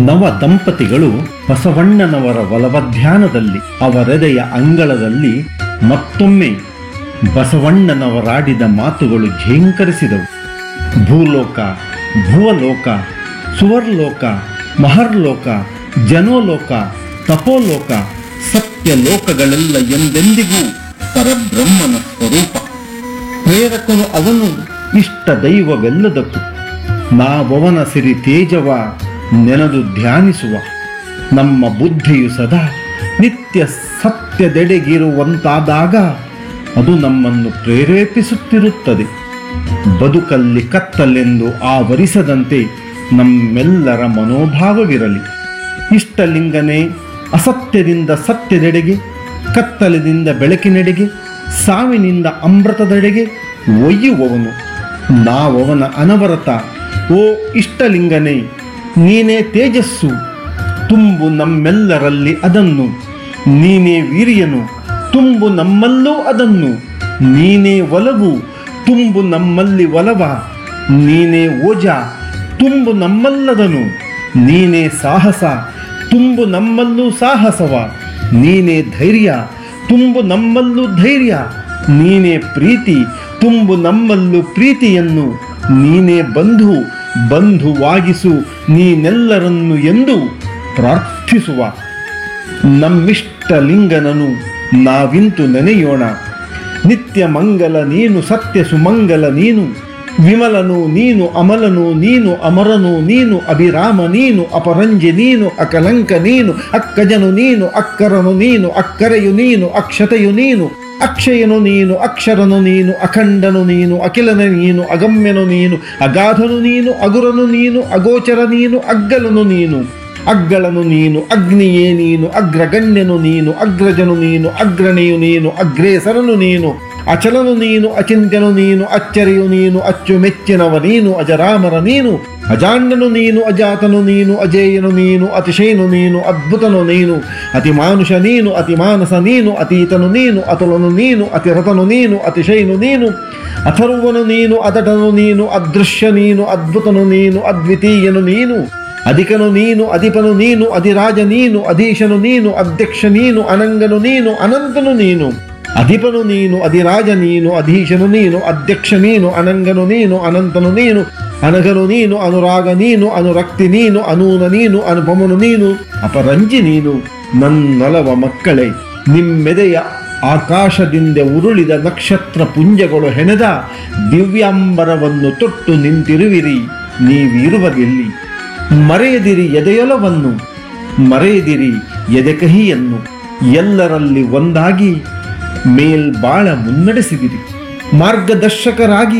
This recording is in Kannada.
ನವ ದಂಪತಿಗಳು ಬಸವಣ್ಣನವರ ಒಲವಧ್ಯಾನದಲ್ಲಿ ಅವರೆದೆಯ ಅಂಗಳದಲ್ಲಿ ಮತ್ತೊಮ್ಮೆ ಬಸವಣ್ಣನವರಾಡಿದ ಮಾತುಗಳು ಝೇಂಕರಿಸಿದವು ಭೂಲೋಕ ಭುವಲೋಕ ಸುವರ್ಲೋಕ ಮಹರ್ಲೋಕ ಜನೋಲೋಕ ತಪೋಲೋಕ ಸತ್ಯಲೋಕಗಳೆಲ್ಲ ಎಂದೆಂದಿಗೂ ಪರಬ್ರಹ್ಮನ ಸ್ವರೂಪ ಪ್ರೇರಕನು ಅವನು ಇಷ್ಟ ದೈವವೆಲ್ಲದಕ್ಕೂ ನಾವವನ ಸಿರಿ ತೇಜವ ನೆನೆದು ಧ್ಯಾನಿಸುವ ನಮ್ಮ ಬುದ್ಧಿಯು ಸದಾ ನಿತ್ಯ ಸತ್ಯದೆಡೆಗಿರುವಂತಾದಾಗ ಅದು ನಮ್ಮನ್ನು ಪ್ರೇರೇಪಿಸುತ್ತಿರುತ್ತದೆ ಬದುಕಲ್ಲಿ ಕತ್ತಲೆಂದು ಆವರಿಸದಂತೆ ನಮ್ಮೆಲ್ಲರ ಮನೋಭಾವವಿರಲಿ ಇಷ್ಟಲಿಂಗನೇ ಅಸತ್ಯದಿಂದ ಸತ್ಯದೆಡೆಗೆ ಕತ್ತಲೆಯಿಂದ ಬೆಳಕಿನೆಡೆಗೆ ಸಾವಿನಿಂದ ಅಮೃತದೆಡೆಗೆ ಒಯ್ಯುವವನು ನಾವವನ ಅನವರತ ಓ ಇಷ್ಟಲಿಂಗನೇ ನೀನೇ ತೇಜಸ್ಸು ತುಂಬು ನಮ್ಮೆಲ್ಲರಲ್ಲಿ ಅದನ್ನು ನೀನೇ ವೀರ್ಯನು ತುಂಬು ನಮ್ಮಲ್ಲೂ ಅದನ್ನು ನೀನೇ ಒಲವು ತುಂಬು ನಮ್ಮಲ್ಲಿ ಒಲವ ನೀನೇ ಓಜ ತುಂಬು ನಮ್ಮಲ್ಲದನು ನೀನೇ ಸಾಹಸ ತುಂಬು ನಮ್ಮಲ್ಲೂ ಸಾಹಸವ ನೀನೇ ಧೈರ್ಯ ತುಂಬು ನಮ್ಮಲ್ಲೂ ಧೈರ್ಯ ನೀನೇ ಪ್ರೀತಿ ತುಂಬು ನಮ್ಮಲ್ಲೂ ಪ್ರೀತಿಯನ್ನು ನೀನೇ ಬಂಧು ಬಂಧುವಾಗಿಸು ನೀನೆಲ್ಲರನ್ನು ಎಂದು ಪ್ರಾರ್ಥಿಸುವ ನಮ್ಮಿಷ್ಟ ಲಿಂಗನನು ನಾವಿಂತು ನೆನೆಯೋಣ ನಿತ್ಯ ಮಂಗಲ ನೀನು ಸತ್ಯ ಸುಮಂಗಲ ನೀನು ವಿಮಲನು ನೀನು ಅಮಲನು ನೀನು ಅಮರನು ನೀನು ಅಭಿರಾಮ ನೀನು ಅಪರಂಜಿ ನೀನು ಅಕಲಂಕ ನೀನು ಅಕ್ಕಜನು ನೀನು ಅಕ್ಕರನು ನೀನು ಅಕ್ಕರೆಯು ನೀನು ಅಕ್ಷತೆಯು ನೀನು ಅಕ್ಷಯನು ನೀನು ಅಕ್ಷರನು ನೀನು ಅಖಂಡನು ನೀನು ಅಖಿಲನ ನೀನು ಅಗಮ್ಯನು ನೀನು ಅಗಾಧನು ನೀನು ಅಗುರನು ನೀನು ಅಗೋಚರ ನೀನು ಅಗ್ಗಲನು ನೀನು ಅಗ್ಗಳನು ನೀನು ಅಗ್ನಿಯೇ ನೀನು ಅಗ್ರಗಣ್ಯನು ನೀನು ಅಗ್ರಜನು ನೀನು ಅಗ್ರಣೆಯು ನೀನು ಅಗ್ರೇಸರನು ನೀನು ಅಚಲನು ನೀನು ಅಚಿಂತ್ಯನು ನೀನು ಅಚ್ಚರಿಯು ನೀನು ಅಚ್ಚುಮೆಚ್ಚಿನವ ನೀನು ಅಜರಾಮರ ನೀನು ಅಜಾಂಡನು ನೀನು ಅಜಾತನು ನೀನು ಅಜೇಯನು ನೀನು ಅತಿಶಯನು ನೀನು ಅದ್ಭುತನು ನೀನು ಅತಿ ಮಾನುಷ ನೀನು ಅತಿ ಮಾನಸ ನೀನು ಅತೀತನು ನೀನು ಅತುಲನು ನೀನು ಅತಿರಥನು ನೀನು ಅತಿಶಯನು ನೀನು ಅಥರ್ವನು ನೀನು ಅದಟನು ನೀನು ಅದೃಶ್ಯ ನೀನು ಅದ್ಭುತನು ನೀನು ಅದ್ವಿತೀಯನು ನೀನು ಅಧಿಕನು ನೀನು ಅಧಿಪನು ನೀನು ಅಧಿರಾಜ ನೀನು ಅಧೀಶನು ನೀನು ಅಧ್ಯಕ್ಷ ನೀನು ಅನಂಗನು ನೀನು ಅನಂತನು ನೀನು ಅಧಿಪನು ನೀನು ಅಧಿರಾಜ ನೀನು ಅಧೀಶನು ನೀನು ಅಧ್ಯಕ್ಷ ನೀನು ಅನಂಗನು ನೀನು ಅನಂತನು ನೀನು ಅನಗನು ನೀನು ಅನುರಾಗ ನೀನು ಅನುರಕ್ತಿ ನೀನು ಅನೂನ ನೀನು ಅನುಪಮನು ನೀನು ಅಪರಂಜಿ ನೀನು ನನ್ನೊಲವ ಮಕ್ಕಳೇ ನಿಮ್ಮೆದೆಯ ಆಕಾಶದಿಂದ ಉರುಳಿದ ನಕ್ಷತ್ರ ಪುಂಜಗಳು ಹೆಣೆದ ದಿವ್ಯಾಂಬರವನ್ನು ತೊಟ್ಟು ನಿಂತಿರುವಿರಿ ನೀವಿರುವುದೆಲ್ಲಿ ಮರೆಯದಿರಿ ಎದೆಯೊಲವನ್ನು ಮರೆಯದಿರಿ ಎದೆಕಹಿಯನ್ನು ಎಲ್ಲರಲ್ಲಿ ಒಂದಾಗಿ ಮೇಲ್ಬಾಳ ಮುನ್ನಡೆಸಿದಿರಿ ಮಾರ್ಗದರ್ಶಕರಾಗಿ